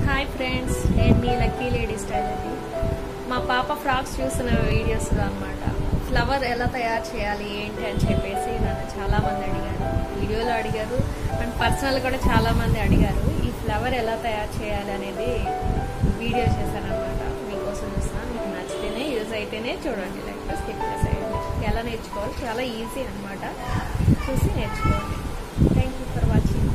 hi friends నేను మీ lucky lady style అండి మా పాప ఫ్రాక్స్ చూసిన వీడియోస్ అన్నమాట ఫ్లవర్ ఎలా తయారు చేయాలి ఏంటి అని చెప్పేసి నన్ను చాలా మంది అడిగారు వీడియోలో అడిగారు అండ్ పర్సనల్ కూడా చాలా మంది అడిగారు ఈ ఫ్లవర్ ఎలా తయారు చేయాలి అనేది వీడియో చేశానమాట మీకోసం చూస్తున్నాను మీకు నచ్చితేనే యూజ్ అయితేనే చూడండి లేకపోతే స్కిప్ చేసేయండి ఎలా నేర్చుకోవాలి చాలా ఈజీ అన్నమాట చూసి నేర్చుకోండి థ్యాంక్ యూ ఫర్ వాచింగ్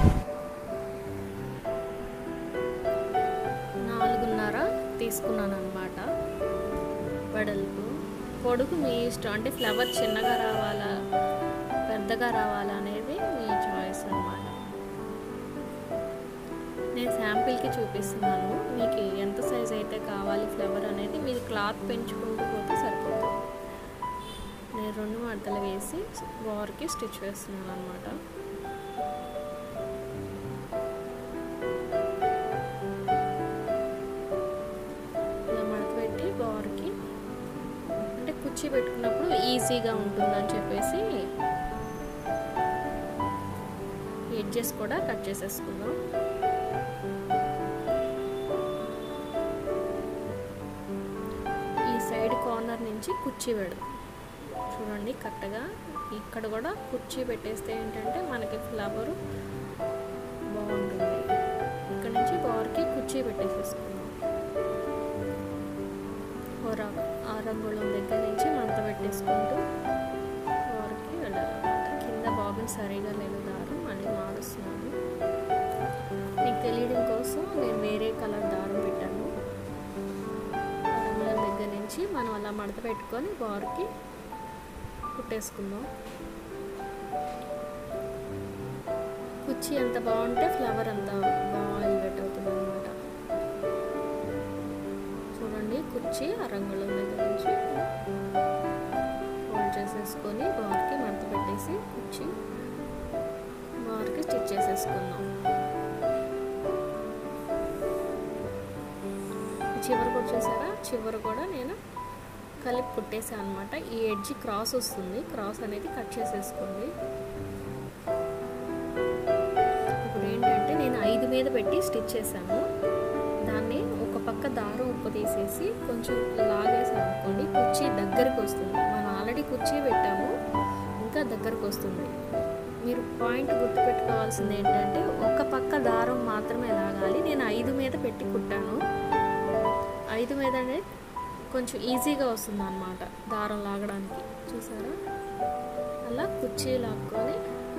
నాలుగున్నర తీసుకున్నాను అనమాట వెడల్పు పొడుగు మీ ఇష్టం అంటే ఫ్లవర్ చిన్నగా రావాలా పెద్దగా రావాలా అనేది మీ చాయిస్ అనమాట నేను శాంపిల్కి చూపిస్తున్నాను మీకు ఎంత సైజ్ అయితే కావాలి ఫ్లవర్ అనేది మీరు క్లాత్ పెంచుకుంటూ పోతే సరిపోతుంది నేను రెండు మడతలు వేసి వార్కి స్టిచ్ వేస్తున్నాను అనమాట ఇలా మడత పెట్టి బార్కి అంటే కుర్చీ పెట్టుకున్నప్పుడు ఈజీగా ఉంటుందని చెప్పేసి ఎడ్జెస్ కూడా కట్ చేసేసుకుందాం ఈ సైడ్ కార్నర్ నుంచి కుర్చీ పెడదాం చూడండి కరెక్ట్గా ఇక్కడ కూడా కుర్చీ పెట్టేస్తే ఏంటంటే మనకి ఫ్లవరు బాగుంటుంది ఇక్కడ నుంచి బార్కి కుర్చీ పెట్టేసేసుకుందాం ఆ రంగుళం దగ్గర నుంచి మంట పెట్టేసుకుంటూ బార్కి వెళ్ళాలన్నమాట కింద బాబుని సరిగా లేదు దారం మళ్ళీ మారుస్తున్నాను మీకు తెలియడం కోసం నేను వేరే కలర్ దారం పెట్టాను రంగుళం దగ్గర నుంచి మనం అలా మడత పెట్టుకొని బార్కి కుట్టేసుకుందాం కుర్చీ ఎంత బాగుంటే ఫ్లవర్ అంత బాగా ఎలివేట్ అవుతుంది అనమాట చూడండి కుర్చీ ఆ రంగుళం దగ్గర నుంచి హోల్డ్ చేసేసుకొని బార్కి మడత పెట్టేసి కుర్చీ బార్కి స్టిచ్ చేసేసుకుందాం చివరి కూడా చూసారా చివరి కూడా నేను కలిపి కుట్టేసాను అనమాట ఈ ఎడ్జి క్రాస్ వస్తుంది క్రాస్ అనేది కట్ చేసేసుకోండి ఇప్పుడు ఏంటంటే నేను ఐదు మీద పెట్టి స్టిచ్ చేశాను దాన్ని ఒక పక్క దారం ఉప్పు తీసేసి కొంచెం లాగేసాం అనుకోండి కుర్చీ దగ్గరికి వస్తుంది మనం ఆల్రెడీ కుర్చీ పెట్టాము ఇంకా దగ్గరకు వస్తుంది మీరు పాయింట్ గుర్తుపెట్టుకోవాల్సింది ఏంటంటే ఒక పక్క దారం మాత్రమే లాగాలి నేను ఐదు మీద పెట్టి కుట్టాను ఐదు మీదనే కొంచెం ఈజీగా వస్తుంది అనమాట దారం లాగడానికి చూసారా అలా కుర్చీ లాక్కొని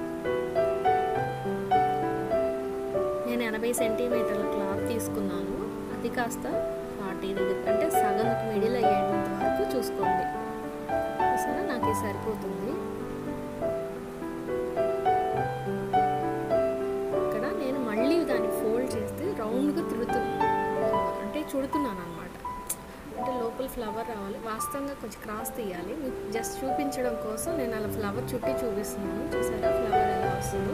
నేను ఎనభై సెంటీమీటర్ల క్లాత్ తీసుకున్నాను అది కాస్త ఫార్టీ దగ్గర అంటే సగం మిడిల్ అయ్యేంత వరకు చూసుకోండి చూసారా నాకు ఇది సరిపోతుంది ఇక్కడ నేను మళ్ళీ దాన్ని ఫోల్డ్ చేస్తే రౌండ్గా తిరుగుతున్నాను అంటే చుడుతున్నాను అనమాట అంటే లోపల ఫ్లవర్ రావాలి వాస్తవంగా కొంచెం క్రాస్ తీయాలి మీకు జస్ట్ చూపించడం కోసం నేను అలా ఫ్లవర్ చుట్టి చూపిస్తున్నాను చూసారా ఫ్లవర్ ఎలా వస్తుందో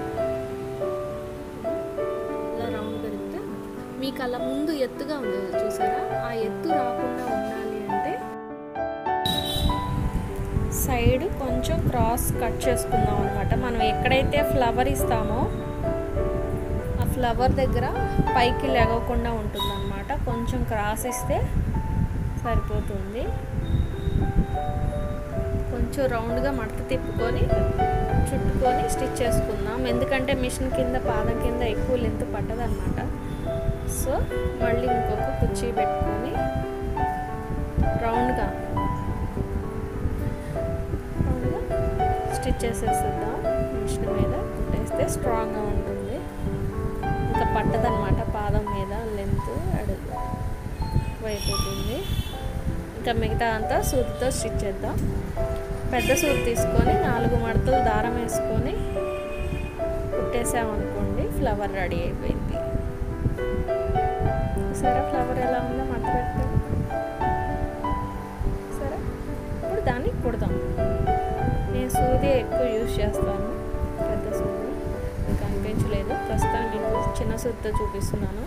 ఇలా రౌండ్గా తిప్పితే మీకు అలా ముందు ఎత్తుగా ఉంది చూసారా ఆ ఎత్తు రాకుండా ఉండాలి అంటే సైడ్ కొంచెం క్రాస్ కట్ చేసుకుందాం అనమాట మనం ఎక్కడైతే ఫ్లవర్ ఇస్తామో ఆ ఫ్లవర్ దగ్గర పైకి లెగకుండా ఉంటుందన్నమాట కొంచెం క్రాస్ ఇస్తే సరిపోతుంది కొంచెం రౌండ్గా మడత తిప్పుకొని చుట్టుకొని స్టిచ్ చేసుకుందాం ఎందుకంటే మిషన్ కింద పాదం కింద ఎక్కువ లెంత్ పట్టదన్నమాట సో మళ్ళీ ఇంకొక కుర్చీ పెట్టుకొని రౌండ్గా రౌండ్గా స్టిచ్ చేసేసేద్దాం మిషన్ మీద కుట్టేస్తే స్ట్రాంగ్గా ఉంటుంది ఇంకా పట్టదనమాట పాదం మీద లెంత్ అడుగు అయిపోతుంది ఇంకా మిగతా అంతా సూదితో స్టిచ్ చేద్దాం పెద్ద సూది తీసుకొని నాలుగు మడతలు దారం వేసుకొని కుట్టేసామనుకోండి ఫ్లవర్ రెడీ అయిపోయింది సరే ఫ్లవర్ ఎలా ఉందో మడత పెట్టాం సరే ఇప్పుడు దాన్ని కుడదాం నేను సూది ఎక్కువ యూజ్ చేస్తాను పెద్ద సూది మీకు అనిపించలేదు ప్రస్తుతానికి మీకు చిన్న సూదితో చూపిస్తున్నాను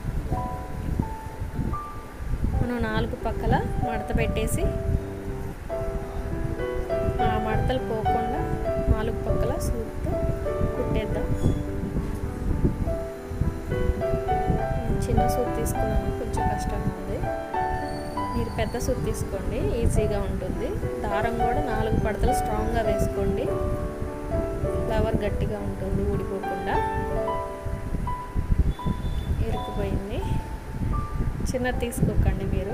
మనం నాలుగు పక్కల మడత పెట్టేసి ఆ మడతలు పోకుండా నాలుగు పక్కల సూదితో కుట్టేద్దాం చిన్న సూట్ తీసుకోవడానికి కొంచెం కష్టంగా ఉంది మీరు పెద్ద సూట్ తీసుకోండి ఈజీగా ఉంటుంది దారం కూడా నాలుగు పడతలు స్ట్రాంగ్గా వేసుకోండి ఫ్లవర్ గట్టిగా ఉంటుంది ఊడిపోకుండా ఇరుక్కుపోయింది చిన్నది తీసుకోకండి మీరు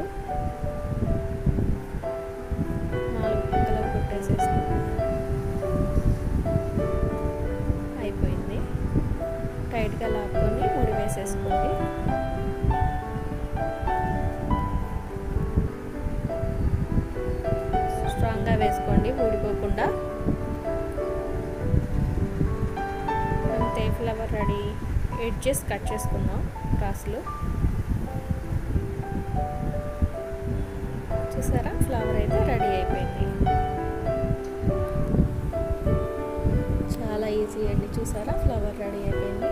నాలుగు పక్కల కొట్టేసేస్తాం అయిపోయింది టైట్గా లాక్కొని ముడి వేసేసుకోండి స్ట్రాంగ్గా వేసుకోండి ఊడిపోకుండా అంతే ఫ్లవర్ రెడీ ఎడ్జెస్ కట్ చేసుకుందాం క్రాస్లు చూసారా ఫ్లవర్ అయితే రెడీ అయిపోయింది చాలా ఈజీ అండి చూసారా ఫ్లవర్ రెడీ అయిపోయింది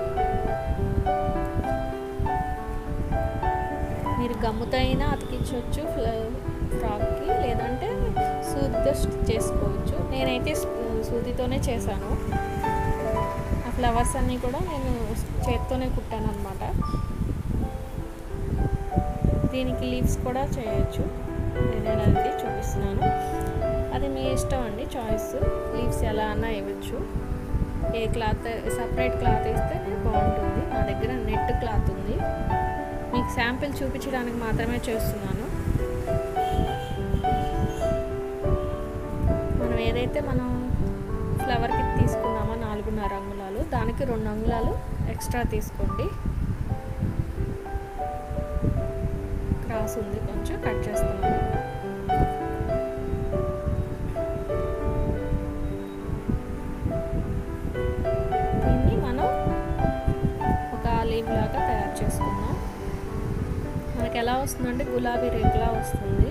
మీరు గమ్ముతో అయినా అతికించవచ్చు ఫ్రాక్కి లేదంటే సూదితో స్టిచ్ చేసుకోవచ్చు నేనైతే సూదితోనే చేశాను ఆ ఫ్లవర్స్ అన్నీ కూడా నేను చేత్తోనే కుట్టాను అనమాట దీనికి లీవ్స్ కూడా చేయొచ్చు నేను అది చూపిస్తున్నాను అది మీ ఇష్టం అండి చాయిస్ లీవ్స్ ఎలా అన్నా ఇవ్వచ్చు ఏ క్లాత్ సపరేట్ క్లాత్ వేస్తే బాగుంటుంది నా దగ్గర నెట్ క్లాత్ ఉంది మీకు శాంపిల్ చూపించడానికి మాత్రమే చేస్తున్నాను మనం ఏదైతే మనం ఫ్లవర్కి తీసుకున్నామో నాలుగున్నర అంగుళాలు దానికి రెండు అంగుళాలు ఎక్స్ట్రా తీసుకోండి క్రాస్ ఉంది కొంచెం కట్ చేస్తున్నాను దీన్ని మనం ఒక లీవ్ లాగా తయారు చేసుకుందాం మనకి ఎలా వస్తుందంటే గులాబీ రేకులా వస్తుంది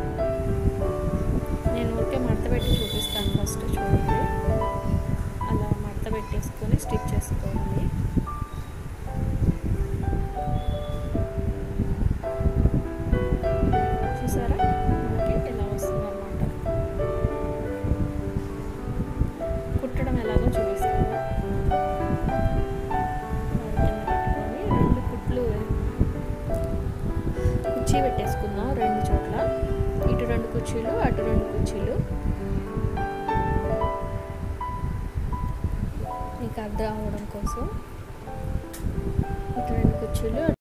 నేను ఊరికే మడత పెట్టి చూపిస్తాను ఫస్ట్ చూడండి అలా మడత పెట్టేసుకొని స్టిచ్ చేసుకోండి చూసారా మనకి ఎలా వస్తుంది అనమాట కుట్టడం ఎలాగో చూపిస్తాను కింద పెట్టుకొని రెండు కుట్లు కుర్చీ పెట్టేసుకుందాం రెండు చోట్ల ఇటు రెండు కుర్చీలు అటు రెండు కుర్చీలు మీకు అర్థం అవ్వడం కోసం ఇటు రెండు కుర్చీలు